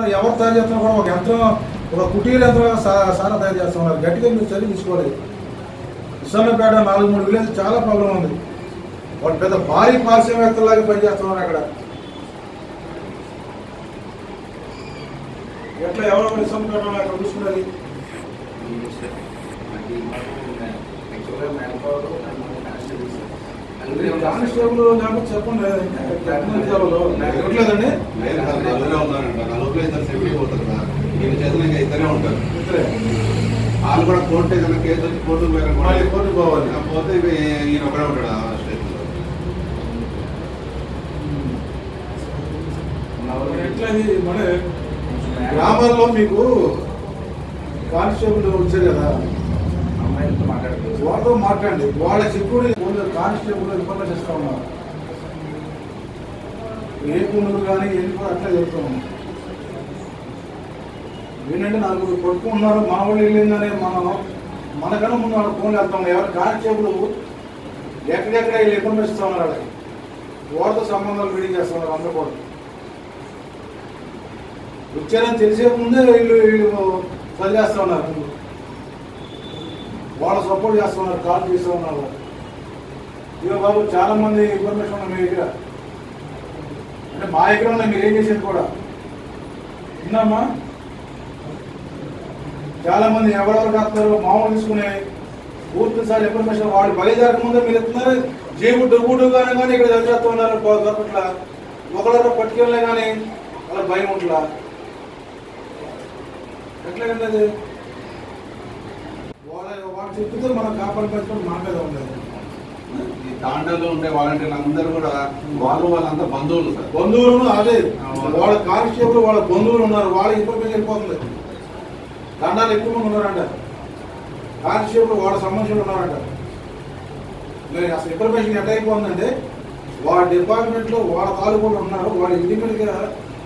ఎవరు తయారు చేస్తున్నా కూడా ఒక యంత్రం ఒక కుటీర యంత్రం సా- సారా తయారు చేస్తున్నారు గట్టిగా మీరు చర్య తీసుకోవాలి ఇస్లాంపేట నాలుగు మూడు విలేజ్ చాలా ప్రాబ్లం ఉంది వాళ్ళు పెద్ద భారీ పారిశ్రామికలాగా పనిచేస్తున్నారు అక్కడ ఎట్లా ఎవరో ఇస్లాంపేట అక్కడ చూసుకున్నది కానిస్టేబుల్ కాబట్టి చెప్పండి ఇవ్వట్లేదండి లేదు సార్ నలుగురే ఉన్నారంట నలుగురు ఇద్దరు సేఫ్టీ పోతారు సార్ వీళ్ళ చేతులు ఇంకా ఇద్దరే ఉంటారు ఇద్దరే. వాళ్ళు కూడా కోర్టు ఏదైనా కేసు వచ్చి కోర్టుకు పోయారు కూడా మళ్ళీ కోర్టుకు పోవాలి. పోతే ఇక ఈయన ఒకడే ఉంటాడు ఆ స్టేషన్లో ఎట్లా ఇది మన గ్రామాల్లో మీకు కానిస్టేబుల్ వచ్చారు కదా అమ్మాయిలతో మాట్లాడుకోవచ్చు వాళ్ళతో మాట్లాడండి వాళ్ళ సెక్యూరిటీ కానిస్టేబుల్ ఇన్ఫర్మేషన్ ఇస్తా ఉన్నారు ఏ పుణ్యులు కానీ ఏది కూడా అట్లా చెప్తా ఉన్నాం ఏంటంటే నలుగురు కొట్టుకుంటున్నారు మా వాళ్ళు వెళ్ళిందని మనం మనకన్నా ముందు వాళ్ళ ఫోన్లు వెళ్తాం ఎవరు కానిస్టేబుల్ ఎక్కడెక్కడ వీళ్ళు ఇన్ఫర్మేషన్ ఇస్తా ఉన్నారు వాళ్ళకి వాళ్ళతో సంబంధాలు బిల్డింగ్ చేస్తున్నారు అందరూ కూడా వచ్చారని తెలిసే ముందే వీళ్ళు వీళ్ళు వదిలేస్తా ఉన్నారు వాళ్ళు సపోర్ట్ చేస్తున్నారు కాల్ చేస్తూ ఉన్నారు ఇక బాబు చాలా మంది ఇన్ఫర్మేషన్ ఉన్నాయి మీ దగ్గర అంటే మా దగ్గర ఉన్నాయి మీరు ఏం చేసేది కూడా విన్నామా చాలా మంది ఎవరెవరు కాస్తారు మామూలు తీసుకునే పూర్తి సార్ ఇన్ఫర్మేషన్ వాళ్ళు బయలుదేరక ముందే మీరు ఇస్తున్నారు జీబు డుబ్బుడు కానీ కానీ ఇక్కడ చదివేస్తూ ఉన్నారు గవర్నమెంట్ల ఒకళ్ళ పట్టుకెళ్ళే కానీ వాళ్ళ భయం ఉంట్లా ఎట్లాగండి అది వాళ్ళ వాళ్ళు చెప్తే మనం కాపాడు పెట్టుకొని మా మీద ఉండదు ఈ తాండాలో ఉండే వాలంటీర్లు అందరూ కూడా వాళ్ళు వాళ్ళంతా బంధువులు సార్ బంధువులు అదే వాళ్ళ కానిస్టేబుల్ వాళ్ళ బంధువులు ఉన్నారు వాళ్ళ ఇన్ఫర్మేషన్ వెళ్ళిపోతుంది దండాలు ఎక్కువ మంది ఉన్నారంట కానిస్టేబుల్ వాళ్ళ సంబంధించిన ఉన్నారంట మరి అసలు ఇన్ఫర్మేషన్ ఎట్లా అయిపోతుందంటే వాళ్ళ డిపార్ట్మెంట్లో వాళ్ళ తాలూకు ఉన్నారు వాళ్ళ ఇంటి మీదగా